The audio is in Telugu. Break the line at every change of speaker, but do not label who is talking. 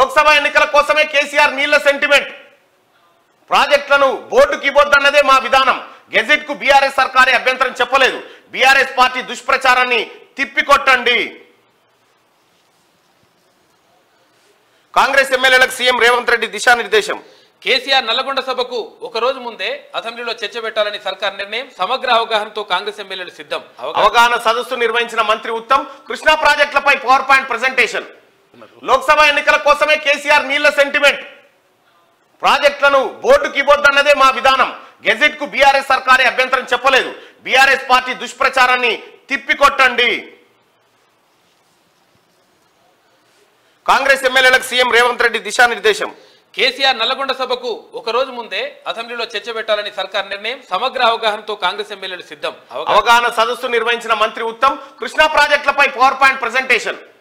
లోక్సభ ఎన్నికల కోసమే కేసీఆర్ నీళ్ల సెంటిమెంట్ ప్రాజెక్టులను బోర్డుకి ఇవ్వద్దన్నదే మా విధానం గెజెట్ కు బీఆర్ఎస్ సర్కారే అభ్యంతరం చెప్పలేదు బీఆర్ఎస్ పార్టీ దుష్ప్రచారాన్ని తిప్పికొట్టండి కాంగ్రెస్ ఎమ్మెల్యేలకు సీఎం రేవంత్ రెడ్డి దిశానిర్దేశం
కేసీఆర్ నల్లగొండ సభకు ఒక రోజు ముందే అసెంబ్లీలో చర్చ పెట్టాలని సర్కార్ నిర్ణయం సమగ్ర అవగాహనతో కాంగ్రెస్ ఎమ్మెల్యేలు సిద్ధం అవగాహన
అవగాహన సదస్సు నిర్వహించిన మంత్రి ఉత్తమ్ కృష్ణా ప్రాజెక్టులపై పవర్ పాయింట్ ప్రజెంటేషన్ లోక్సభ ఎన్నికల కోసమే కేసీఆర్ నీళ్ల సెంటిమెంట్ ప్రాజెక్టులను బోర్డుకి ఇవ్వద్దన్నదే మా విధానం గెజెట్ కు బీఆర్ఎస్ సర్కారే అభ్యంతరం చెప్పలేదు బీఆర్ఎస్ పార్టీ దుష్ప్రచారాన్ని తిప్పికొట్టండి కాంగ్రెస్ ఎమ్మెల్యేలకు సీఎం రేవంత్ రెడ్డి దిశానిర్దేశం
కేసీఆర్ నల్లగొండ సభకు ఒక రోజు ముందే అసెంబ్లీలో చర్చ పెట్టాలని సర్కార్ నిర్ణయం సమగ్ర అవగాహనతో కాంగ్రెస్ ఎమ్మెల్యేలు సిద్ధం అవగాహన
అవగాహన సదస్సు నిర్వహించిన మంత్రి ఉత్తమ్ కృష్ణా ప్రాజెక్టులపై పవర్ పాయింట్ ప్రజెంటేషన్